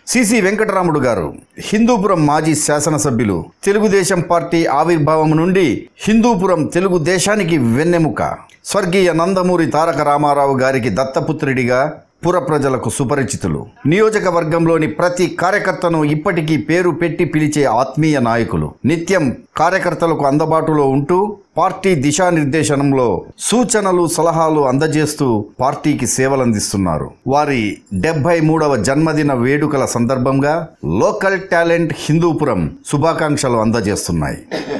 CC Venkataramudu గారు హిందూపురం మాజీ శాసనసభ్యులు తెలుగుదేశం పార్టీ ఆవిర్భావం నుండి హిందూపురం తెలుగుదేశానికి వెన్నెముక స్వర్గీయ నందమూరి తారక రామారావు గారికి దత్తపుత్రుడిగా పుర ప్రజలకు సుపరిచితులు నియోజకవర్గంలోని ప్రతి కార్యకర్తను ఇప్పటికీ పేరు పెట్టి పిలిచే ఆత్మీయ నాయకులు నిత్యం కార్యకర్తలకు అందుబాటులో ఉంటూ పార్టీ దిశానిర్దేశనంలో సూచనలు సలహాలు అందజేస్తూ పార్టీకి సేవలందిస్తున్నారు వారి డెబ్బై మూడవ జన్మదిన వేడుకల సందర్భంగా లోకల్ టాలెంట్ హిందూపురం శుభాకాంక్షలు అందజేస్తున్నాయి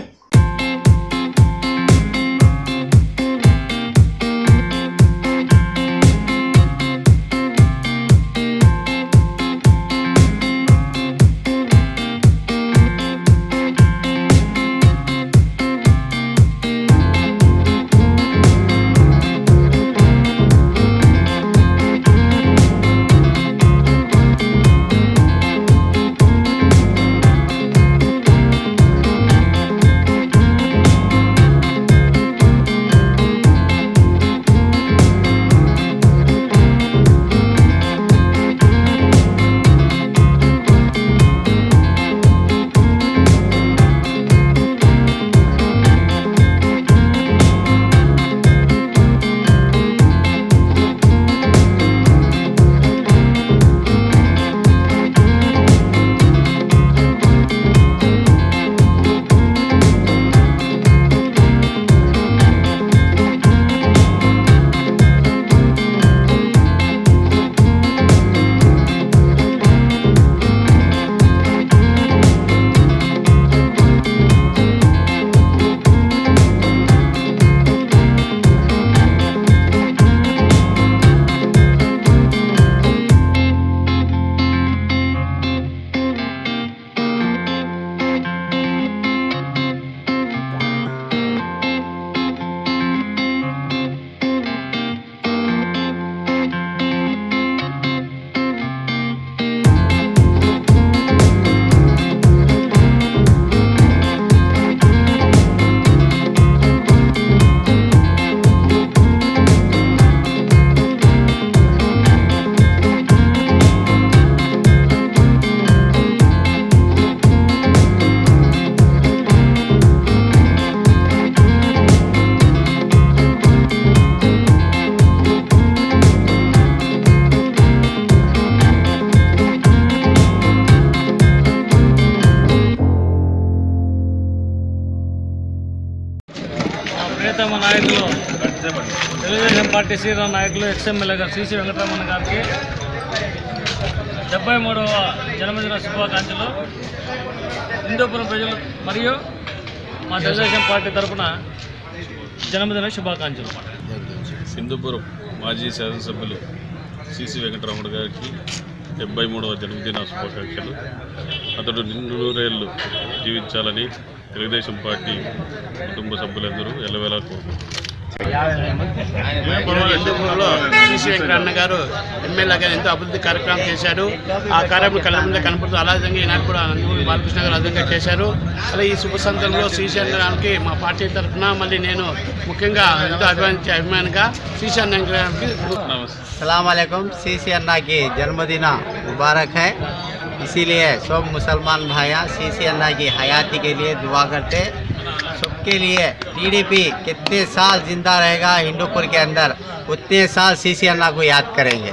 మా ప్రియతమ నాయకులు తెలుగుదేశం పార్టీ శ్రీరామ్ నాయకులు ఎక్స్ఎమ్మెల్యే గారు సిసి వెంకటరమణ గారికి డెబ్బై మూడవ జన్మదిన శుభాకాంక్షలు హిందూపురం ప్రజలు మరియు మా తెలుగుదేశం పార్టీ తరఫున జన్మదిన శుభాకాంక్షలు సింధుపురం మాజీ శాసనసభ్యులు సిసి వెంకటరాముడు గారికి డెబ్బై మూడవ జన్మదిన శుభాకాంక్షలు అతడు నిండు నూరేళ్లు జీవించాలని తెలుగుదేశం పార్టీ కుటుంబ సభ్యులందరూ ఎల్లవేళా కోరుకుంటున్నారు హిందూపూర్లో సిసి వెంకటరమణ గారు ఎమ్మెల్యేగా ఎంతో అభివృద్ధి కార్యక్రమం చేశారు ఆ కార్యక్రమం కళ్ళ ముందే కనపడుతూ అలాగే ఈనాడు కూడా నందమూరి బాలకృష్ణ గారు అదంగా చేశారు అలా ఈ శుభ సందర్భంలో సిసి అన్నగారికి మా పార్టీ తరఫున మళ్ళీ నేను ముఖ్యంగా ఎంతో అభిమానించే అభిమానిగా సిసి అన్న గారికి నమస్తే सलाम वालेकुम सीसी अन्ना की जन्मदिन मुबारक है इसीलिए सब मुसलमान भाइयाँ सीसी अन्ना की हयाती के लिए दुआ करते सबके लिए टीडीपी कितने साल जिंदा रहेगा हिंदूपुर के अंदर उतने साल सीसी अन्ना को याद करेंगे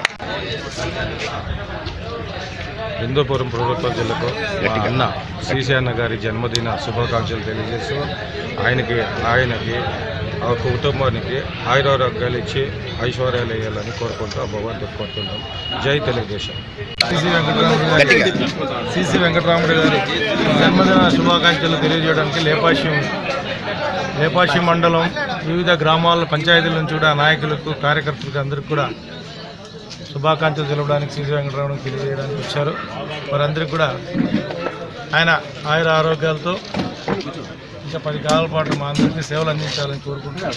హిందూపురం ప్రభుత్వ జిల్లాకు మా అన్న శ్రీశి అన్న గారి జన్మదిన శుభాకాంక్షలు తెలియజేస్తూ ఆయనకి ఆయనకి ఆ కుటుంబానికి ఆయురారోగ్యాలు ఇచ్చి ఐశ్వర్యాలు వేయాలని కోరుకుంటూ భగవంతుడు కోరుతుంటాం జై తెలుగుదేశం సిసి వెంకటరాముడు గారి సిసి వెంకటరాముడు గారి జన్మదిన శుభాకాంక్షలు తెలియజేయడానికి లేపాశ్యం లేపాశ్యం మండలం వివిధ గ్రామాల పంచాయతీల నుంచి కూడా నాయకులకు కార్యకర్తలకు అందరికీ కూడా శుభాకాంక్షలు తెలపడానికి శ్రీ వెంకటరామన్ తెలియజేయడానికి వచ్చారు వారందరికీ కూడా ఆయన ఆయుర ఆరోగ్యాలతో ఇంకా పది కాలాల పాటు మా అందరికీ సేవలు అందించాలని కోరుకుంటున్నాను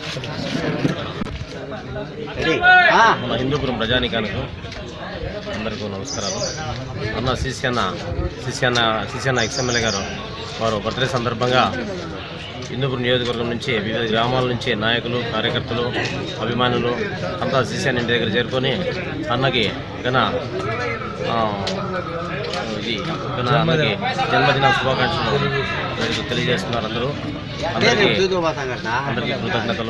మన హిందూపురం ప్రజానికానికి అందరికీ నమస్కారాలు అన్న సిసి అన్న సిసి అన్న సిసి అన్న ఎక్స్ఎమ్మెల్యే గారు వారు బర్త్డే సందర్భంగా హిందూపురం నియోజకవర్గం నుంచి వివిధ గ్రామాల నుంచి నాయకులు కార్యకర్తలు అభిమానులు అంతా సిసి అన్న ఇంటి దగ్గర చేరుకొని అన్నకి ఘన ఆ, ఇది అన్నకి జన్మదిన శుభాకాంక్షలు మీకు తెలియజేస్తున్నారు అందరూ అందరికీ అందరికీ కృతజ్ఞతలు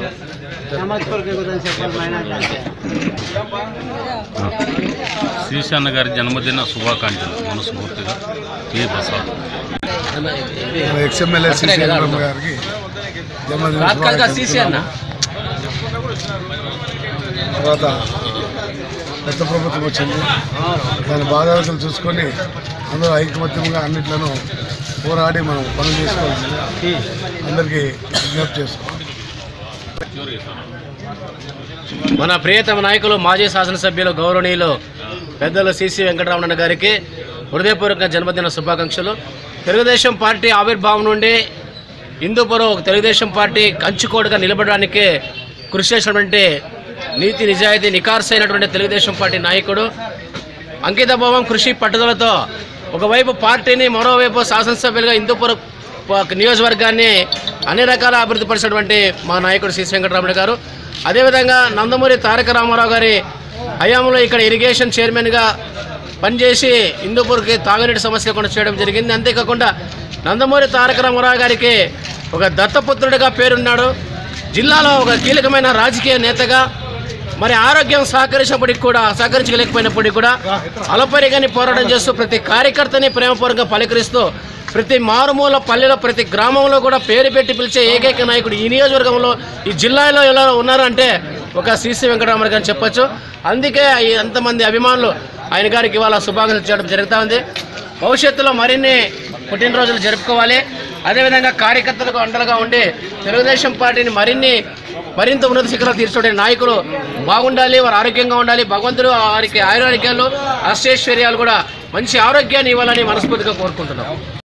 శ్రీశాన్న గారి జన్మదిన శుభాకాంక్షలు మనస్ఫూర్తిగా K Prasad ex MLA CC Brahma గారికి జన్మదిన శుభాకాంక్షలు. తర్వాత కొత్త ప్రభుత్వం వచ్చింది దాని బాధాలను చూసుకొని అందరూ ఐకమత్యంగా అన్నిట్లను పోరాడి మనం పనులు చేసుకోవాల్సిందిగా అందరికీ విజ్ఞప్తి చేస్తాం మన ప్రియతమ నాయకులు మాజీ శాసనసభ్యులు గౌరవనీయులు పెద్దలు సిసి వెంకటరమణ గారికి హృదయపూర్వక జన్మదిన శుభాకాంక్షలు తెలుగుదేశం పార్టీ ఆవిర్భావం నుండి హిందూపురం ఒక తెలుగుదేశం పార్టీ కంచుకోడుగా నిలబడడానికి కృషి చేసినటువంటి నీతి నిజాయితీ నికార్సైనటువంటి తెలుగుదేశం పార్టీ నాయకుడు అంకితభావం కృషి పట్టుదలతో ఒకవైపు పార్టీని మరోవైపు శాసనసభ్యులుగా హిందూపురం ప- నియోజకవర్గాన్ని అన్ని రకాల అభివృద్ధి పరిచినటువంటి మా నాయకుడు శ్రీ వెంకటరమణ గారు అదేవిధంగా నందమూరి తారక రామారావు గారి హయాంలో ఇక్కడ ఇరిగేషన్ చైర్మన్గా పనిచేసి హిందూపూర్కి తాగునీటి సమస్య కూడా చేయడం జరిగింది అంతేకాకుండా నందమూరి తారక రామారావు గారికి ఒక దత్తపుత్రుడిగా పేరున్నాడు జిల్లాలో ఒక కీలకమైన రాజకీయ నేతగా మరి ఆరోగ్యం సహకరించినప్పటికి కూడా సహకరించలేకపోయినప్పటికీ కూడా అలపరిగాని పోరాటం చేస్తూ ప్రతి కార్యకర్తని ప్రేమపూర్వకంగా పలకరిస్తూ ప్రతి మారుమూల పల్లెలో ప్రతి గ్రామంలో కూడా పేరు పెట్టి పిలిచే ఏకైక నాయకుడు ఈ నియోజకవర్గంలో ఈ జిల్లాలో ఎలా ఉన్నారంటే ఒక సిసి వెంకటరామరావు గారిని చెప్పొచ్చు అందుకే ఈ ఎంతమంది అభిమానులు ఆయన గారికి ఇవాళ శుభాకాంక్షలు చేయడం జరుగుతూ ఉంది భవిష్యత్తులో మరిన్ని పుట్టినరోజులు జరుపుకోవాలి అదేవిధంగా కార్యకర్తలకు అండలుగా ఉండి తెలుగుదేశం పార్టీని మరిన్ని మరింత ఉన్నత శిఖరాలు తీర్చుకునే నాయకులు బాగుండాలి వారు ఆరోగ్యంగా ఉండాలి భగవంతుడు వారికి ఆయురారోగ్యాలు అష్టైశ్వర్యాలు కూడా మంచి ఆరోగ్యాన్ని ఇవ్వాలని మనస్ఫూర్తిగా కోరుకుంటున్నాం